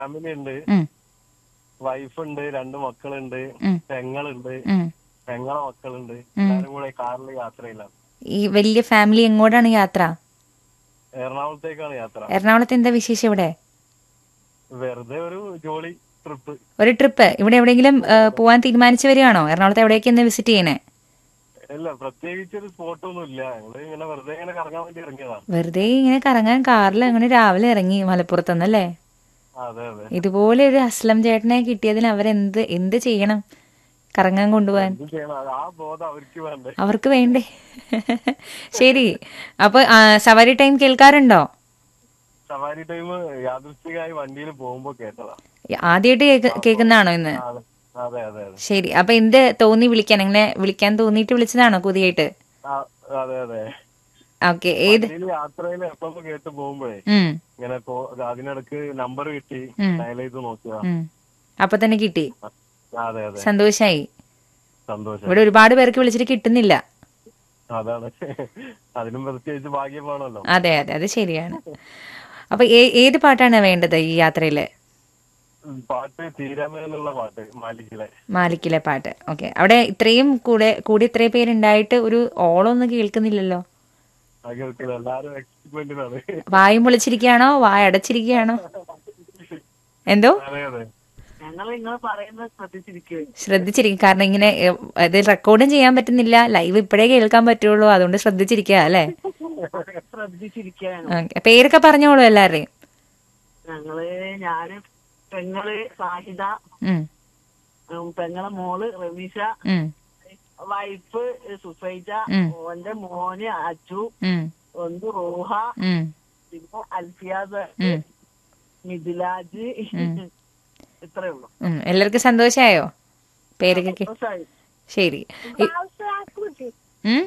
Family ഉണ്ട് ഉം, wife ഉണ്ട് രണ്ട് മക്കളുണ്ട് ഉം. പെങ്ങളുണ്ട് ഉം. പെങ്ങളെ മക്കളുണ്ട് എല്ലാരും കൂടെ കാറിൽ യാത്രയിലാണ് ഈ വലിയ ഫാമിലി എങ്ങോട്ടാണ് യാത്ര എറണാകുളത്തേക്കാണ് യാത്ര എറണാകുളത്ത് എന്താ വിശേഷം ഇവിടെ വെറുതെ ഒരു ജോളി ട്രിപ്പ് ഒരു ട്രിപ്പ് ഇവിടെ എവിടെയെങ്കിലും ആ, പോവാൻ തീരുമാനിച്ചു വരികയാണോ എറണാകുളത്ത് എവിടേക്ക് എന്ന് വിസിറ്റ് ചെയ്യണേ ഇല്ല പ്രത്യേകിച്ച് ഒരു സ്പോട്ടൊന്നും ഇല്ല ഞങ്ങള് ഇങ്ങനെ വെറുതെ ഇങ്ങനെ കറങ്ങാൻ വേണ്ടി ഇറങ്ങിയതാണ് വെറുതെ ഇങ്ങനെ കറങ്ങാൻ കാറിൽ അങ്ങനെ രാവിലെ ഇറങ്ങി മലപ്പുറത്തുനിന്നല്ലേ അതെ അതെ ഇതുപോലെ ഒരു അസ്ലം ചേട്ടനെ കിട്ടിയതിന് അവരെന്ത് എന്ത് ചെയ്യണം കറങ്ങാൻ കൊണ്ടുപോകാൻ എന്ത് ചെയ്യണം അത് ആ ബോധം അവർക്ക് വേണ്ടേ അവർക്ക് വേണ്ടേ ശരി അപ്പൊ ആ, സവാരി ടൈം കേൾക്കാറുണ്ടോ സവാരി ടൈം യാദൃശ്ചികമായി വണ്ടിയിൽ പോകുമ്പോ കേട്ടതാ ആദ്യമായിട്ട് കേക്ക് കേൾക്കുന്നതാണോ ഇന്ന് അതെ അതെ അതെ അതെ ശരി അപ്പൊ എന്ത് തോന്നി വിളിക്കാൻ എങ്ങനെ വിളിക്കാൻ തോന്നിയിട്ട് വിളിച്ചതാണോ പുതിയായിട്ട് ആ, അതെ അതെ ഓക്കെ ഏത് വണ്ടിയിൽ യാത്രയിൽ എപ്പോ കേട്ട് പോകുമ്പോഴേ ഉം ഇങ്ങനെ പോ- അതിനിടക്ക് നമ്പർ കിട്ടി ഉം. ഡയൽ ചെയ്ത് നോക്കുക ഉം അപ്പൊ തന്നെ കിട്ടി അതെ അതെ സന്തോഷായി സന്തോഷം ഇവിടെ ഒരുപാട് പേർക്ക് വിളിച്ചിട്ട് കിട്ടുന്നില്ല അതാണ് അതിനും പ്രത്യേകിച്ച് ഭാഗ്യം വേണമല്ലോ അതെ അതെ അത് ശരിയാണ് അപ്പൊ ഏ- ഏത് പാട്ടാണ് വേണ്ടത് ഈ യാത്രയില് ഉം, പാട്ട് തീരാമ എന്നുള്ള പാട്ട് മാലിക്കിലെ മാലിക്കിലെ പാട്ട് ഓക്കെ അവിടെ ഇത്രയും കൂടെ കൂടി ഇത്രയും പേരുണ്ടായിട്ട് ഒരു ഓളമൊന്നും കേൾക്കുന്നില്ലല്ലോ അത് കേൾക്കുന്നത് എല്ലാരും എക്സ്പെരിമെന്റിനാണ് വായും പൊളിച്ചിരിക്കുകയാണോ വായ അടച്ചിരിക്കുകയാണോ എന്തോ അതെ അതെ ഞങ്ങൾ നിങ്ങൾ പറയുന്നത് ശ്രദ്ധിച്ചിരിക്കുകയും ശ്രദ്ധിച്ചിരിക്കും കാരണം ഇങ്ങനെ ഏഹ്, ഇത് റെക്കോർഡും ചെയ്യാൻ പറ്റുന്നില്ല ലൈവ് ഇപ്പോഴേ കേൾക്കാൻ പറ്റുള്ളൂ അതുകൊണ്ട് ശ്രദ്ധിച്ചിരിക്കുക അല്ലേ ശ്രദ്ധിച്ചിരിക്കുകയാണ് ഓക്കെ പേരൊക്കെ പറഞ്ഞോളൂ എല്ലാവരുടെയും ഞങ്ങള് ഞാന് പെങ്ങള് സാഹിദ ഉം, ഉം, പെങ്ങളെ മോള് റമീഷ ഉം, വൈഫ് സുഫൈജ ഉം. ഓന്റെ മോന് അജു ഉം, ഒന്ന് റൂഹ ഉം. പിന്നെ അൽഫിയാസ് ഉം. മിഥിലാജ് ഉം. ഇത്രേ ഉള്ളൂ ഉം. എല്ലാവർക്കും സന്തോഷായോ പേരൊക്കെ കേ- സന്തോഷായി. ശരി ഇ- ഉം?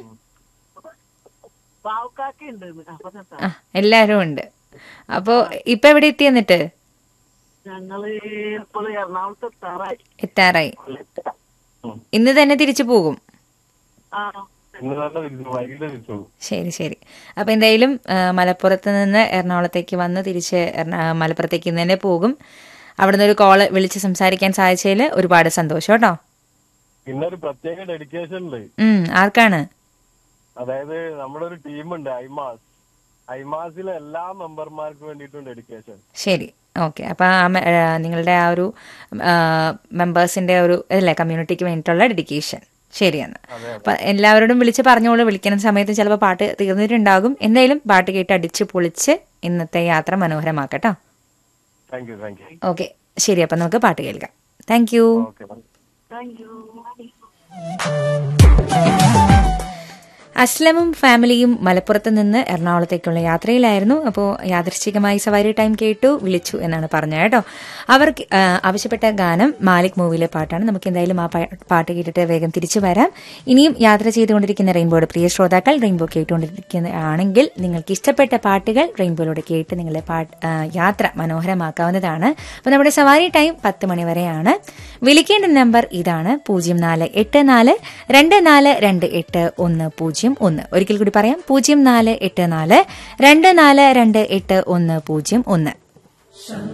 പാവക്കാക്ക ഉണ്ട് ഇന്ന്. അപ്പൊ രസാ. ആ എല്ലാരും ഉണ്ട് അപ്പോ ഇപ്പൊ എവിടെ എത്തി എന്നിട്ട് ഞങ്ങള് ഇപ്പോൾ എറണാകുളത്ത് എത്താറായി എത്താറായി ഉം. ഇന്ന് തന്നെ തിരിച്ചു പോകും ആ ഇന്ന് തന്നെ തിരിച്ചു വൈകിട്ട് തിരിച്ചു ശരി ശരി അപ്പൊ എന്തായാലും ആ, മലപ്പുറത്ത് നിന്ന് എറണാകുളത്തേക്ക് വന്ന് തിരിച്ച് എറണാ- മലപ്പുറത്തേക്ക് ഇന്ന് തന്നെ പോകും അവിടുന്ന് ഒരു കോള് വിളിച്ച് സംസാരിക്കാൻ സാധിച്ചതിൽ ഒരുപാട് സന്തോഷം കേട്ടോ പിന്നെ ഒരു പ്രത്യേക ഡെഡിക്കേഷൻ ഉണ്ട് ഉം ആർക്കാണ് അതായത് നമ്മുടെ ഒരു ടീമുണ്ട് ഐമാസ് ഐമാസിലെ എല്ലാ മെമ്പർമാർക്കും വേണ്ടിയിട്ടും ഡെഡിക്കേഷൻ ശരി ഓക്കെ അപ്പൊ ആ മെ- ആ, നിങ്ങളുടെ ആ ഒരു മെമ്പേഴ്സിന്റെ ഒരു അല്ലേ കമ്മ്യൂണിറ്റിക്ക് വേണ്ടിയിട്ടുള്ള ഡെഡിക്കേഷൻ ശരിയെന്ന് അതെ അപ്പൊ എല്ലാവരോടും വിളിച്ച് പറഞ്ഞോളൂ വിളിക്കുന്ന സമയത്ത് ചിലപ്പോൾ പാട്ട് തീർന്നിട്ടുണ്ടാകും എന്തായാലും പാട്ട് കേട്ട് അടിച്ച് പൊളിച്ച് ഇന്നത്തെ യാത്ര മനോഹരമാക്കട്ടോ thank you thank you okay ശരി അപ്പൊ നമുക്ക് പാട്ട് കേൾക്കാം thank you okay thank you അസ്ലമും ഫാമിലിയും മലപ്പുറത്ത് നിന്ന് എറണാകുളത്തേക്കുള്ള യാത്രയിലായിരുന്നു അപ്പോൾ യാദൃശ്ചികമായി സവാരി ടൈം കേട്ടു വിളിച്ചു എന്നാണ് പറഞ്ഞത് കേട്ടോ അവർക്ക് ആ, ആവശ്യപ്പെട്ട ഗാനം മാലിക് മൂവിയിലെ പാട്ടാണ് നമുക്ക് എന്തായാലും ആ പാ- പാട്ട് കേട്ടിട്ട് വേഗം തിരിച്ചു വരാം ഇനിയും യാത്ര ചെയ്തുകൊണ്ടിരിക്കുന്ന റെയിൻബോയുടെ പ്രിയ ശ്രോതാക്കൾ റെയിൻബോ കേട്ടുകൊണ്ടിരിക്കുന്ന ആണെങ്കിൽ നിങ്ങൾക്ക് ഇഷ്ടപ്പെട്ട പാട്ടുകൾ റെയിൻബോയിലൂടെ കേട്ട് നിങ്ങളുടെ പാട്ട് ആ, യാത്ര മനോഹരമാക്കാവുന്നതാണ് അപ്പോൾ നമ്മുടെ സവാരി ടൈം പത്ത് മണി വരെയാണ് വിളിക്കേണ്ട നമ്പർ ഇതാണ് പൂജ്യം നാല് എട്ട് നാല് രണ്ട് നാല് രണ്ട് എട്ട് ഒന്ന് പൂജ്യം ഒന്ന് ഒരിക്കൽ കൂടി പറയാം പൂജ്യം നാല് എട്ട് നാല് രണ്ട് നാല് രണ്ട് എട്ട് ഒന്ന് പൂജ്യം ഒന്ന്